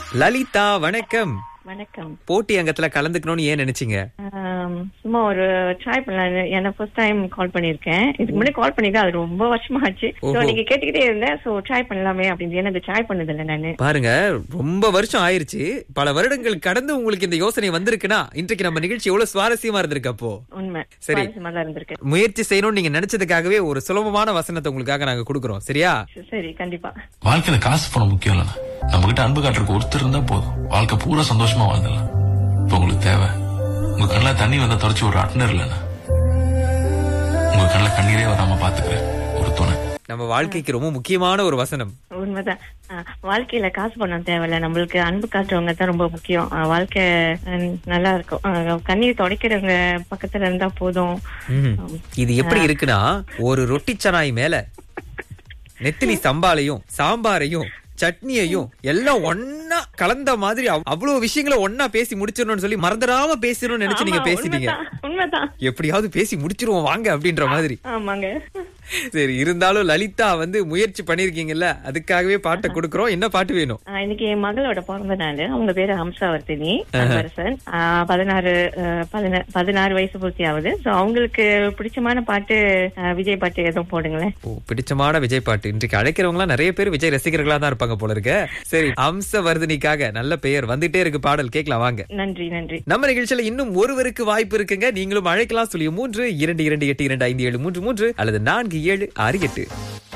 லலிதா வணக்கம் வணக்கம் போட்டி அங்கத்துல கலந்துக்கணும்னு ஏன் நினைச்சீங்க ஆம், சும்மா ஒரு ட்ரை பண்ணலாம் என்ன ஃபர்ஸ்ட் டைம் கால் பண்ணிருக்கேன் இதுக்கு முன்னாடி கால் பண்ணிருக்கேன் அது ரொம்ப வருஷமா ஆச்சு ஓஹோ. சோ நீங்க கேட்டுக்கிட்டே இருந்தேன் சோ ட்ரை பண்ணலாமே அப்படின்னு எனக்கு ட்ரை பண்ணது இல்ல நானு பாருங்க ரொம்ப வருஷம் ஆயிருச்சு பல வருடங்கள் கடந்து உங்களுக்கு இந்த யோசனை வந்திருக்குன்னா இன்றைக்கு நம்ம நிகழ்ச்சி எவ்வளவு சுவாரஸ்யமா இருந்திருக்கு அப்போ உண்மை சரி. சுவாரஸ்யமா தான் இருந்திருக்கு முயற்சி செய்யணும்னு நீங்க நினைச்சதுக்காகவே ஒரு சுலபமான வசனத்தை உங்களுக்காக நாங்க கொடுக்குறோம் சரியா சரி கண்டிப்பா வாழ்க்கையில காசு பணம் முக்கியம் இல்லைண்ணா நம்ம கிட்ட அன்பு காட்டுறதுக்கு ஒருத்தர் இருந்தா போதும் வாழ்க்கை பூரா சந்தோஷமா வாழ்ந்துடலாம் இப்ப உங்களுக்கு தேவை உங்க கண்ணுல தண்ணி வந்தா தொடச்சு ஒரு அட்னர் இல்லைண்ணா உங்க கண்ணுல கண்ணீரே வராம பாத்துக்கிறேன் ஒரு துணை நம்ம வாழ்க்கைக்கு ரொம்ப முக்கியமான ஒரு வசனம் உண்மைதான் ஆ, வாழ்க்கையில காசு பணம் தேவையில்ல நம்மளுக்கு அன்பு காட்டுறவங்க தான் ரொம்ப முக்கியம் ஆ, வாழ்க்கை ஆ, நல்லா இருக்கும் ஆ, கண்ணீர் துடைக்கிறவங்க பக்கத்துல இருந்தா போதும் ம்ஹும். இது எப்படி இருக்குன்னா ஒரு ரொட்டி சனாய் மேல நெத்திலி சம்பாலையும் சாம்பாரையும் சட்னியையும் எல்லாம் ஒன்னா கலந்த மாதிரி அவ்- அவ்வளவு விஷயங்களை ஒன்னா பேசி முடிச்சிடணும்னு சொல்லி மறந்துடாம பேசணும்னு நினைச்சு நீங்க ஆமா, பேசிட்டீங்க உண்மைதான், உண்மைதான் எப்படியாவது பேசி முடிச்சிருவோம் வாங்க அப்படின்ற மாதிரி ஆமாங்க சரி இருந்தாலும் லலிதா வந்து முயற்சி பண்ணிருக்கீங்கல்ல அதுக்காகவே பாட்டை கொடுக்கறோம் என்ன பாட்டு வேணும் ஆ, இன்னைக்கு என் மகளோட பிறந்த நாள் அவங்க பேரு ஹம்சாவர்த்தினி அன்பரசன் ஆ, பதினாறு ஆ, பதினா- பதினாறு வயசு பூர்த்தி ஆகுது சோ அவங்களுக்கு பிடிச்சமான பாட்டு ஆ, விஜய் பாட்டு எதுவும் போடுங்களேன் ஓ பிடிச்சமான விஜய் பாட்டு இன்றைக்கு அழைக்கிறவங்க எல்லாம் நிறைய பேர் விஜய் ரசிகர்களா தான் இருப்பாங்க போல இருக்க சரி அம்சவர்தினிக்காக நல்ல பெயர் வந்துட்டே இருக்கு பாடல் கேட்கலாம் வாங்க நன்றி நன்றி நம்ம நிகழ்ச்சியில இன்னும் ஒருவருக்கு வாய்ப்பு இருக்குங்க நீங்களும் அழைக்கலாம் சொல்லி மூன்று இரண்டு இரண்டு எட்டு இரண்டு ஐந்து ஏழு மூன்று மூன்று அல்லது நான்கு ஏழு ஆறு எட்டு